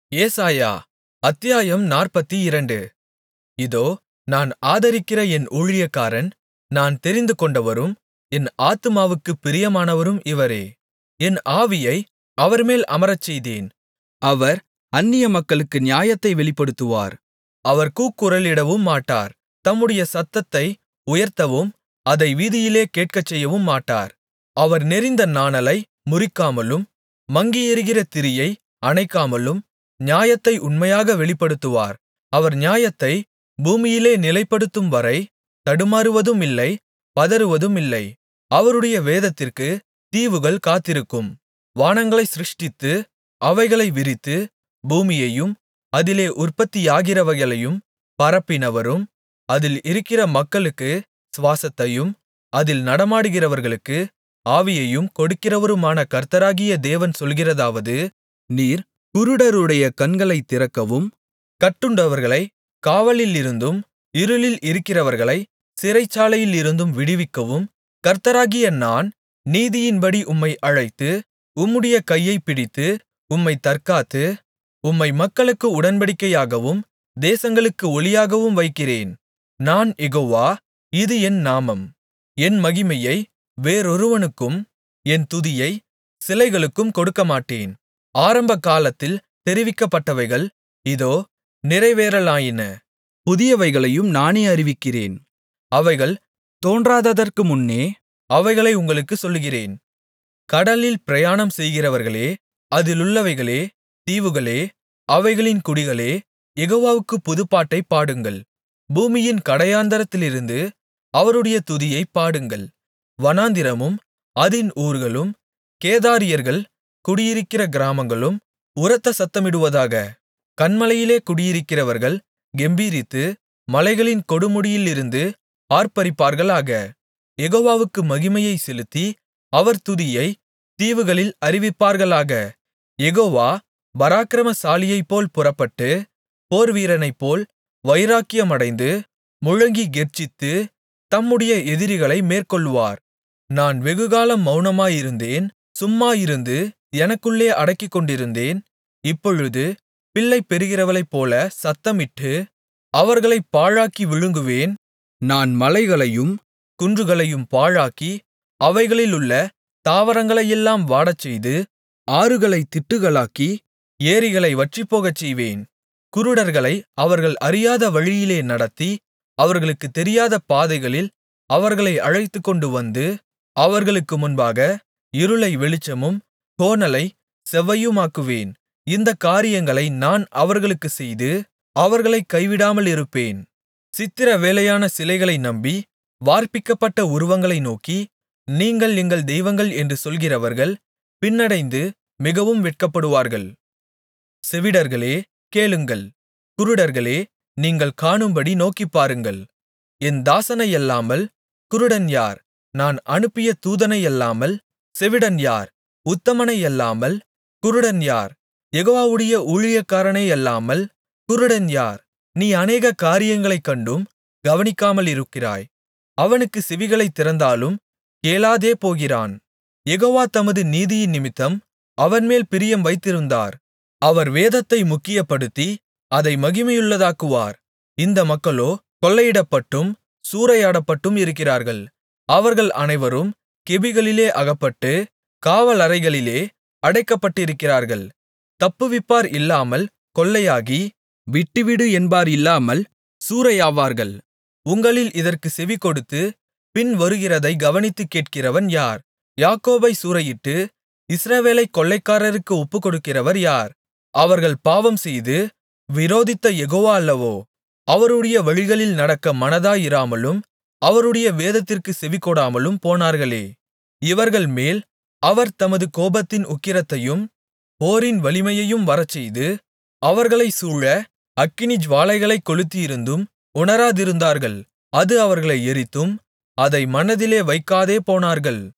ஏசாயா அத்தியாயம் நாற்பத்திரண்டு இதோ நான் ஆதரிக்கிற என் ஊழியக்காரன் நான் தெரிந்துகொண்டவரும் என் ஆத்துமாவுக்குப் பிரியமானவரும் இவரே என் ஆவியை அவர்மேல் அமரச்செய்தேன் அவர் அந்நிய மக்களுக்கு நியாயத்தை வெளிப்படுத்துவார் அவர் கூக்குரலிடவும் மாட்டார் தம்முடைய சத்தத்தை உயர்த்தவும் அதை வீதியிலே கேட்கச்செய்யவும் மாட்டார் அவர் நெரிந்த நாணலை முறிக்காமலும் மங்கியெரிகிற திரியை அணைக்காமலும் நியாயத்தை உண்மையாக வெளிப்படுத்துவார் அவர் நியாயத்தை பூமியிலே நிலைப்படுத்தும்வரை தடுமாறுவதுமில்லை பதறுவதுமில்லை அவருடைய வேதத்திற்குத் தீவுகள் காத்திருக்கும் வானங்களைச் சிருஷ்டித்து அவைகளை விரித்து பூமியையும் அதிலே உற்பத்தியாகிறவைகளையும் பரப்பினவரும் அதில் இருக்கிற மக்களுக்கு சுவாசத்தையும் அதில் நடமாடுகிறவர்களுக்கு ஆவியையும் கொடுக்கிறவருமான கர்த்தராகிய தேவன் சொல்கிறதாவது நீர் குருடருடைய கண்களைத் திறக்கவும் கட்டுண்டவர்களைக் காவலிலிருந்தும் இருளில் இருக்கிறவர்களைச் சிறைச்சாலையிலிருந்தும் விடுவிக்கவும் கர்த்தராகிய நான் நீதியின்படி உம்மை அழைத்து உம்முடைய கையைப் பிடித்து உம்மைத் தற்காத்து உம்மை மக்களுக்கு உடன்படிக்கையாகவும் தேசங்களுக்கு ஒளியாகவும் வைக்கிறேன் நான் யெகோவா இது என் நாமம் என் மகிமையை வேறொருவனுக்கும் என் துதியை சிலைகளுக்கும் கொடுக்கமாட்டேன் ஆரம்பகாலத்தில் தெரிவிக்கப்பட்டவைகள் இதோ நிறைவேறலாயின புதியவைகளையும் நானே அறிவிக்கிறேன் அவைகள் தோன்றாததற்கு முன்னே அவைகளை உங்களுக்குச் சொல்லுகிறேன் கடலில் பிரயாணம் செய்கிறவர்களே அதிலுள்ளவைகளே தீவுகளே அவைகளின் குடிகளே யெகோவாவுக்குப் புதுப்பாட்டைப் பாடுங்கள் பூமியின் கடையாந்தரத்திலிருந்து அவருடைய துதியைப் பாடுங்கள் வனாந்திரமும் அதின் ஊர்களும் கேதாரியர்கள் குடியிருக்கிற கிராமங்களும் உரத்த சத்தமிடுவதாக கன்மலையிலே குடியிருக்கிறவர்கள் கெம்பீரித்து மலைகளின் கொடுமுடியிலிருந்து ஆர்ப்பரிப்பார்களாக யெகோவாவுக்கு மகிமையைச் செலுத்தி அவர் துதியை தீவுகளில் அறிவிப்பார்களாக யெகோவா பராக்கிரமசாலியைப்போல் புறப்பட்டு போர்வீரனைப்போல் வைராக்கியமடைந்து முழங்கி கெர்ச்சித்து தம்முடைய எதிரிகளை மேற்கொள்ளுவார் நான் வெகுகாலம் மவுனமாயிருந்தேன் சும்மா இருந்து எனக்குள்ளே அடக்கிக்கொண்டிருந்தேன் இப்பொழுது பிள்ளை பெறுகிறவளைப்போல சத்தமிட்டு அவர்களைப் பாழாக்கி விழுங்குவேன் நான் மலைகளையும் குன்றுகளையும் பாழாக்கி அவைகளிலுள்ள தாவரங்களையெல்லாம் வாடச்செய்து ஆறுகளைத் திட்டுகளாக்கி ஏரிகளை வற்றிப்போகச் செய்வேன் குருடர்களை அவர்கள் அறியாத வழியிலே நடத்தி அவர்களுக்குத் தெரியாத பாதைகளில் அவர்களை அழைத்துக்கொண்டு வந்து அவர்களுக்கு முன்பாக இருளை வெளிச்சமும் கோணலை செவ்வையுமாக்குவேன் இந்தக் காரியங்களை நான் அவர்களுக்குச் செய்து அவர்களைக் கைவிடாமலிருப்பேன் சித்திர வேலையான சிலைகளை நம்பி வார்ப்பிக்கப்பட்ட உருவங்களை நோக்கி நீங்கள் எங்கள் தெய்வங்கள் என்று சொல்கிறவர்கள் பின்னடைந்து மிகவும் வெட்கப்படுவார்கள் செவிடர்களே கேளுங்கள் குருடர்களே நீங்கள் காணும்படி நோக்கிப்பாருங்கள் என் தாசனையல்லாமல் குருடன் யார் நான் அனுப்பிய தூதனையல்லாமல் செவிடன் யார் உத்தமனையல்லாமல் குருடன் யார் யெகோவாவுடைய ஊழியக்காரனையல்லாமல் குருடன் யார் நீ அநேக காரியங்களைக் கண்டும் கவனிக்காமலிருக்கிறாய் அவனுக்கு செவிகளைத் திறந்தாலும் கேளாதே போகிறான் யெகோவா தமது நீதியினிமித்தம் அவன்மேல் பிரியம் வைத்திருந்தார் அவர் வேதத்தை முக்கியப்படுத்தி அதை மகிமையுள்ளதாக்குவார் இந்த மக்களோ கொள்ளையிடப்பட்டும் சூறையாடப்பட்டும் இருக்கிறார்கள் அவர்கள் அனைவரும் கெபிகளிலே அகப்பட்டு காவலறைகளிலே அடைக்கப்பட்டிருக்கிறார்கள் தப்புவிப்பார் இல்லாமல் கொள்ளையாகி விட்டுவிடு என்பார் இல்லாமல் சூறையாவார்கள் உங்களில் இதற்கு செவிகொடுத்து பின் வருகிறதை கவனித்துக் கேட்கிறவன் யார் யாக்கோபை சூறையிட்டு இஸ்ரவேலைக் கொள்ளைக்காரருக்கு ஒப்புக்கொடுக்கிறவர் யார் அவர்கள் பாவம்செய்து விரோதித்த யெகோவா அல்லவோ அவருடைய வழிகளில் நடக்க மனதாயிராமலும் அவருடைய வேதத்திற்குச் செவிகொடாமலும் போனார்களே இவர்கள் மேல் அவர் தமது கோபத்தின் உக்கிரத்தையும் போரின் வலிமையையும் வரச்செய்து அவர்களைச் சூழ அக்கினி ஜுவாலைகளைக் கொளுத்தியிருந்தும் உணராதிருந்தார்கள் அது அவர்களை எரித்தும் அதை மனதிலே வைக்காதே போனார்கள்